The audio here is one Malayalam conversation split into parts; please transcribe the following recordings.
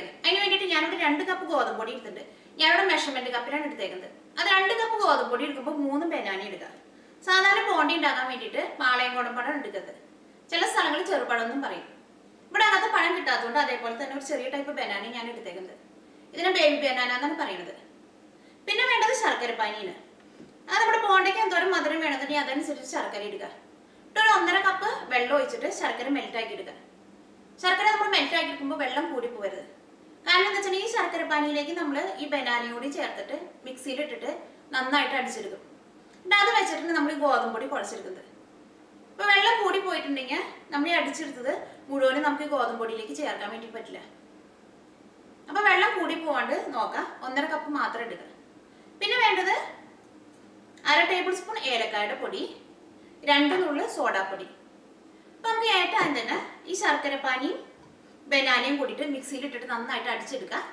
എടുത്തേക്കുന്നത് അതിന് വേണ്ടിയിട്ട് ഞാനിവിടെ രണ്ട് കപ്പ് ഗോതമ്പ് പൊടി എടുത്തിട്ടുണ്ട് ഞാനിവിടെ മെഷർമെന്റ് കപ്പിലാണ് എടുത്തേക്കുന്നത് അത് രണ്ട് കപ്പ് ഗോതമ്പ് പൊടി എടുക്കുമ്പോൾ മൂന്ന് ബനാന എടുക്കുക സാധാരണ ബോണ്ടി ഉണ്ടാക്കാൻ വേണ്ടിയിട്ട് പാളയം പഴം എടുക്കുന്നത് ചില സ്ഥലങ്ങളിൽ ചെറുപഴം എന്നും പറയും ഇവിടെ അങ്ങനത്തെ പഴം കിട്ടാത്തതുകൊണ്ട് അതേപോലെ തന്നെ ഒരു ചെറിയ ടൈപ്പ് ബനാന ഞാൻ എടുത്തേക്കുന്നത് ഇതിനെ ബേബി ബനാന എന്നാണ് പറയുന്നത് പിന്നെ വേണ്ടത് ശർക്കര പാനിയാണ് അത് നമ്മുടെ ബോണ്ടയ്ക്ക് എന്തോരം മധുരം വേണമെന്നുണ്ടെങ്കിൽ അതനുസരിച്ച് ശർക്കര ഇടുക എന്നിട്ട് ഒരു ഒന്നര കപ്പ് വെള്ളം ഒഴിച്ചിട്ട് ശർക്കര മെൽറ്റ് ആക്കി ഇടുക ശർക്കര നമ്മൾ മെൽറ്റ് ആക്കി എടുക്കുമ്പോൾ വെള്ളം കൂടി പോകരുത് കാരണം എന്താ വെച്ചിട്ടുണ്ടെങ്കിൽ ഈ ശർക്കര പാനിയിലേക്ക് നമ്മൾ ഈ ബനാനയും കൂടി ചേർത്തിട്ട് മിക്സിയിൽ ഇട്ടിട്ട് നന്നായിട്ട് അടിച്ചെടുക്കും എന്നിട്ട് അത് വെച്ചിട്ടുണ്ട് നമ്മൾ ഈ ഗോതമ്പ് പൊടി കുഴച്ചെടുക്കുന്നത് ഇപ്പൊ വെള്ളം കൂടി പോയിട്ടുണ്ടെങ്കിൽ നമ്മൾ ഈ അടിച്ചെടുത്തത് മുഴുവനും നമുക്ക് ഈ ഗോതമ്പ് പൊടിയിലേക്ക് ചേർക്കാൻ വേണ്ടി പറ്റില്ല അപ്പൊ വെള്ളം കൂടി പോവാണ്ട് നോക്കാം ഒന്നര കപ്പ് മാത്രം എടുക്കുക പിന്നെ വേണ്ടത് അര ടേബിൾ സ്പൂൺ ഏലക്കായുടെ പൊടി രണ്ട് നുള്ളു സോഡാപ്പൊടി അപ്പൊ നമുക്ക് ഏറ്റവും ആദ്യം തന്നെ ഈ ശർക്കര പാനിയും ബനാനയും കൂടിയിട്ട് മിക്സിയിൽ ഇട്ടിട്ട് നന്നായിട്ട് അടിച്ചെടുക്കാം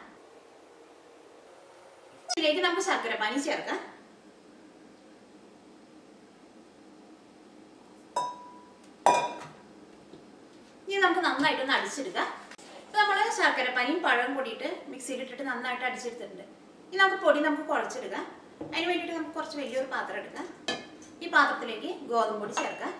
ഇതിലേക്ക് നമുക്ക് ശർക്കര പാനി ചേർക്കാം ഇനി നമുക്ക് നന്നായിട്ടൊന്ന് അടിച്ചെടുക്കാം ഇപ്പൊ നമ്മൾ ശർക്കരപ്പാനിയും പഴവും കൂടിയിട്ട് മിക്സിയിൽ ഇട്ടിട്ട് നന്നായിട്ട് അടിച്ചെടുത്തിട്ടുണ്ട് ഇനി നമുക്ക് പൊടി നമുക്ക് കുഴച്ചെടുക്കാം അതിന് വേണ്ടിയിട്ട് നമുക്ക് കുറച്ച് വലിയൊരു പാത്രം എടുക്കാം ഈ പാത്രത്തിലേക്ക് ഗോതമ്പ് പൊടി ചേർക്കാം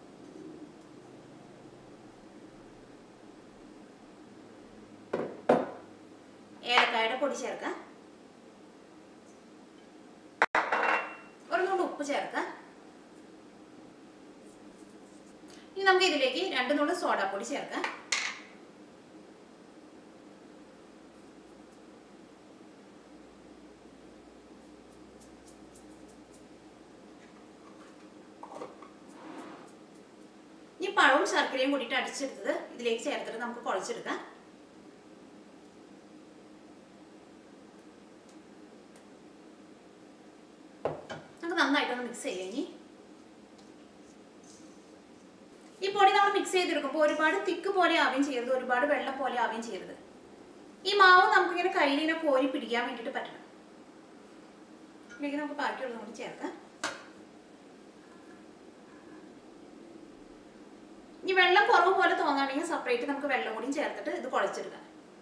ഏലക്കായുടെ പൊടി ചേർക്കാം ഒരു നുള്ളു ഉപ്പ് ചേർക്കാം ഇനി നമുക്ക് ഇതിലേക്ക് രണ്ട് നുള്ളു സോഡാപ്പൊടി ചേർക്കാം ഈ പഴവും ശർക്കരയും കൂടിയിട്ട് അടിച്ചെടുത്തത് ഇതിലേക്ക് ചേർത്തിട്ട് നമുക്ക് കുഴച്ചെടുക്കാം നമുക്ക് നന്നായിട്ടൊന്ന് മിക്സ് ചെയ്യാം ഇനി ഈ പൊടി നമ്മൾ മിക്സ് ചെയ്തെടുക്കുമ്പോൾ ഒരുപാട് തിക്ക് പോലെ ആവുകയും ചെയ്യരുത് ഒരുപാട് വെള്ളം പോലെ ആവുകയും ചെയ്യരുത് ഈ മാവ് നമുക്കിങ്ങനെ കയ്യിൽ ഇങ്ങനെ കോരി പിടിക്കാൻ വേണ്ടിയിട്ട് പറ്റണം ഇതിലേക്ക് നമുക്ക് ബാക്കിയുള്ളത് കൂടി ചേർക്കാം ഇനി വെള്ളം കുറവ് പോലെ തോന്നുകയാണെങ്കിൽ സെപ്പറേറ്റ് നമുക്ക് വെള്ളം കൂടി ചേർത്തിട്ട് ഇത് കുഴച്ചെടുക്കാം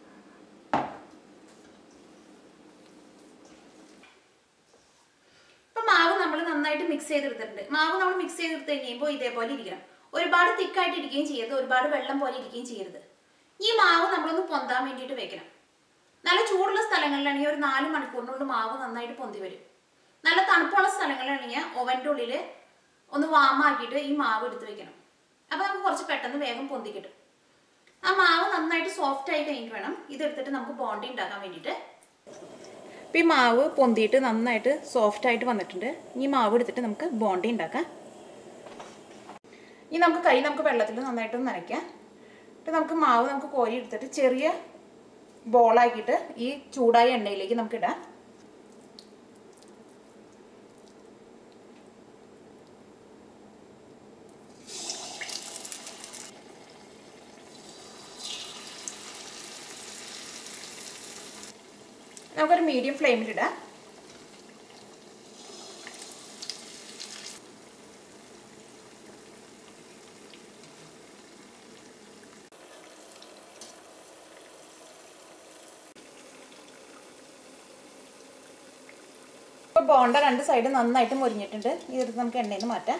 ഇപ്പൊ മാവ് നമ്മൾ നന്നായിട്ട് മിക്സ് ചെയ്തെടുത്തിട്ടുണ്ട് മാവ് നമ്മൾ മിക്സ് ചെയ്തെടുത്ത് കഴിയുമ്പോൾ ഇതേപോലെ ഇരിക്കണം ഒരുപാട് തിക്കായിട്ട് ഇരിക്കുകയും ചെയ്യരുത് ഒരുപാട് വെള്ളം പോലെ ഇരിക്കുകയും ചെയ്യരുത് ഈ മാവ് നമ്മളൊന്ന് പൊന്താൻ വേണ്ടിയിട്ട് വെക്കണം നല്ല ചൂടുള്ള സ്ഥലങ്ങളിലാണെങ്കിൽ ഒരു നാല് മണിക്കൂറിനുള്ളിൽ മാവ് നന്നായിട്ട് പൊന്തി വരും നല്ല തണുപ്പുള്ള സ്ഥലങ്ങളിലാണെങ്കിൽ ഓവൻ്റെ ഉള്ളിൽ ഒന്ന് വാമാക്കിയിട്ട് ഈ മാവ് എടുത്ത് വെക്കണം അപ്പോൾ നമുക്ക് കുറച്ച് പെട്ടെന്ന് വേഗം പൊന്തി കിട്ടും ആ മാവ് നന്നായിട്ട് സോഫ്റ്റ് ആയി കഴിഞ്ഞിട്ട് വേണം ഇതെടുത്തിട്ട് നമുക്ക് ബോണ്ടി ഉണ്ടാക്കാൻ വേണ്ടിയിട്ട് അപ്പം ഈ മാവ് പൊന്തിയിട്ട് നന്നായിട്ട് സോഫ്റ്റ് ആയിട്ട് വന്നിട്ടുണ്ട് ഈ മാവ് എടുത്തിട്ട് നമുക്ക് ബോണ്ടി ഉണ്ടാക്കാം ഇനി നമുക്ക് കൈ നമുക്ക് വെള്ളത്തിൽ നന്നായിട്ട് നനയ്ക്കാം എന്നിട്ട് നമുക്ക് മാവ് നമുക്ക് കോരി എടുത്തിട്ട് ചെറിയ ബോളാക്കിയിട്ട് ഈ ചൂടായ എണ്ണയിലേക്ക് നമുക്ക് ഇടാം നമുക്കൊരു മീഡിയം ഫ്ലെയിമിലിടാം ഇപ്പോൾ ബോണ്ട രണ്ട് സൈഡ് നന്നായിട്ട് മുരിഞ്ഞിട്ടുണ്ട് ഇതെടുത്ത് നമുക്ക് എണ്ണയിൽ നിന്ന് മാറ്റാം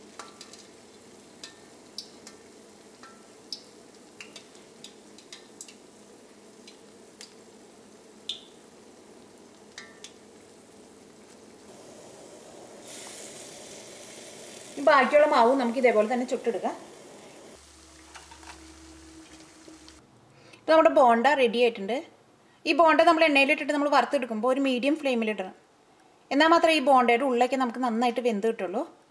ഈ ബാക്കിയുള്ള മാവും നമുക്ക് ഇതേപോലെ തന്നെ ചുട്ടെടുക്കാം ഇപ്പോൾ നമ്മുടെ ബോണ്ട റെഡി ആയിട്ടുണ്ട് ഈ ബോണ്ട നമ്മൾ എണ്ണയിലിട്ടിട്ട് നമ്മൾ വറുത്തെടുക്കുമ്പോൾ ഒരു മീഡിയം ഫ്ലെയിമിലിടണം എന്നാൽ മാത്രമേ ഈ ബോണ്ടയുടെ ഉള്ളിലേക്ക് നമുക്ക് നന്നായിട്ട് വെന്ത് കിട്ടുള്ളൂ